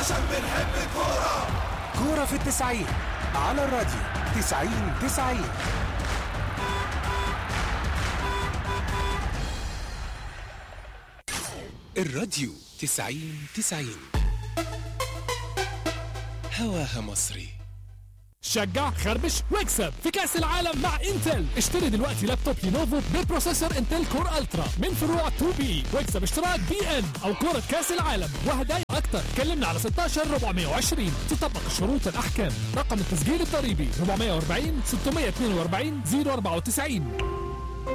عشان بنحب الكورة كورة في التسعين على الراديو تسعين تسعين الراديو تسعين تسعين هواها مصري شجع خربش واكسب في كأس العالم مع انتل اشتري دلوقتي لابتوب لينوفو ببروسيسور انتل كور الترا من فروع 2 بي واكسب اشتراك بي ان او كرة كأس العالم وهدايا اكتر كلمنا على 16 420 تطبق الشروط الاحكام رقم التسجيل الضريبي 440 642 094